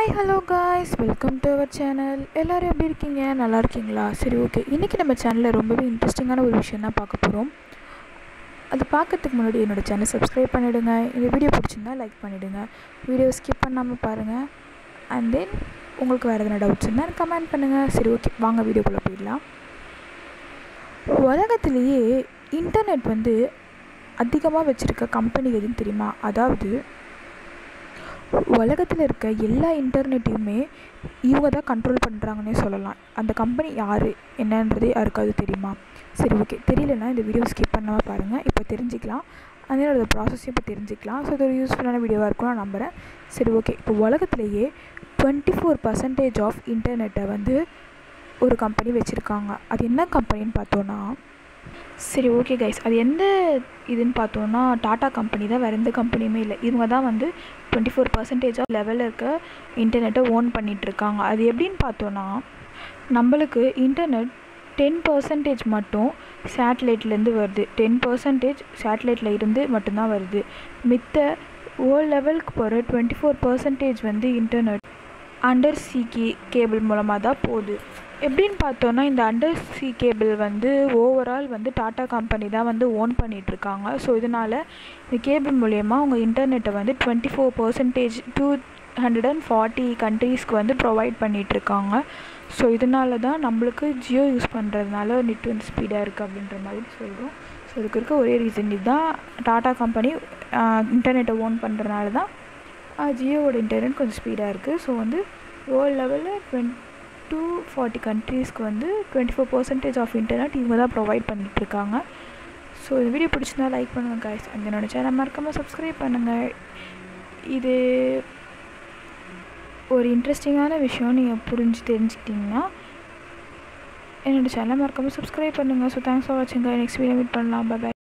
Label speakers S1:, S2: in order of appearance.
S1: hi hello guys welcome to our channel எல்லோரும் எப்படி இருக்கீங்க நல்லா இருக்கீங்களா சரி ஓகே இன்றைக்கி நம்ம சேனலில் ரொம்பவே இன்ட்ரெஸ்டிங்கான ஒரு விஷயம் தான் பார்க்க போகிறோம் அது பார்க்கறதுக்கு முன்னாடி என்னோடய சேனல் சப்ஸ்கிரைப் பண்ணிவிடுங்க இந்த வீடியோ பிடிச்சிருந்தா லைக் பண்ணிவிடுங்க வீடியோ ஸ்கிப் பண்ணாமல் பாருங்கள் அண்ட் தென் உங்களுக்கு வேறு எதனா டவுட்ஸ் இருந்தால் கமெண்ட் பண்ணுங்கள் சரி ஓகே வாங்க வீடியோக்குள்ளே போயிடலாம் உலகத்திலேயே இன்டர்நெட் வந்து அதிகமாக வச்சுருக்க கம்பெனி எதுன்னு தெரியுமா அதாவது உலகத்தில் இருக்க எல்லா இன்டர்நெட்டையுமே இவங்க தான் கண்ட்ரோல் பண்ணுறாங்கன்னே சொல்லலாம் அந்த கம்பெனி யார் என்னன்றது யாருக்காவது தெரியுமா சரி ஓகே தெரியலனா இந்த வீடியோ ஸ்கிப் பண்ணாமல் பாருங்கள் இப்போ தெரிஞ்சுக்கலாம் அதனோட ப்ராசஸையும் இப்போ தெரிஞ்சுக்கலாம் ஸோ இது ஒரு யூஸ்ஃபுல்லான வீடியோவாக இருக்கும் நான் நம்புகிறேன் சரி ஓகே இப்போ உலகத்திலேயே டுவெண்ட்டி ஃபோர் பர்சன்டேஜ் ஆஃப் இன்டர்நெட்டை வந்து ஒரு கம்பெனி வச்சுருக்காங்க அது என்ன கம்பெனின்னு பார்த்தோன்னா சரி ஓகே கைஸ் அது எந்த இதுன்னு பார்த்தோன்னா டாடா கம்பெனி தான் வேறு எந்த கம்பெனியுமே இல்லை இவங்க தான் வந்து டுவெண்ட்டி ஃபோர் பர்சன்டேஜ் ஆஃப் லெவலில் இருக்க இன்டர்நெட்டை ஓன் பண்ணிகிட்ருக்காங்க அது எப்படின்னு பார்த்தோன்னா நம்மளுக்கு இன்டர்நெட் டென் பர்சன்டேஜ் மட்டும் சேட்டலைட்லேருந்து வருது டென் பர்சன்டேஜ் சேட்டலைட்டில் இருந்து மட்டும்தான் வருது மித்த ஓல் லெவலுக்கு போகிற டுவெண்ட்டி ஃபோர் பர்சன்டேஜ் வந்து இன்டர்நெட் அண்டர் சி கே கேபிள் மூலமாக தான் போகுது எப்படின்னு பார்த்தோன்னா இந்த அண்டர் சி கேபிள் வந்து ஓவரால் வந்து டாட்டா கம்பெனி தான் வந்து ஓன் பண்ணிகிட்ருக்காங்க ஸோ இதனால் இந்த கேபிள் மூலயமா அவங்க இன்டர்நெட்டை வந்து twenty four percentage two hundred and forty கண்ட்ரீஸ்க்கு வந்து ப்ரொவைட் பண்ணிகிட்ருக்காங்க ஸோ இதனால தான் நம்மளுக்கு ஜியோ யூஸ் பண்ணுறதுனால நெட் வந்து ஸ்பீடாக இருக்குது அப்படின்ற மாதிரி சொல்கிறோம் ஸோ இதுக்கு இருக்க ஒரே ரீசன் இதுதான் டாட்டா கம்பெனி இன்டர்நெட்டை ஓன் பண்ணுறதுனால தான் ஜியோவோட இன்டர்நெட் கொஞ்சம் ஸ்பீடாக இருக்குது ஸோ வந்து வேர்ல்டு லெவலில் டுவெண்ட் டூ ஃபார்ட்டி கண்ட்ரீஸ்க்கு வந்து twenty four percentage of internet இவங்க தான் ப்ரொவைட் பண்ணிகிட்ருக்காங்க ஸோ இந்த வீடியோ பிடிச்சிருந்தா லைக் பண்ணுங்கள் காய்ஸ் அந்த என்னோடய சேனல் மறக்காமல் சப்ஸ்கிரைப் பண்ணுங்கள் இது ஒரு இன்ட்ரெஸ்டிங்கான விஷயம் நீங்கள் புரிஞ்சு தெரிஞ்சுக்கிட்டிங்கன்னா என்னோடய சேனலை மறக்காமல் சப்ஸ்கிரைப் பண்ணுங்கள் so thanks for watching next video meet பண்ணலாம் பாய்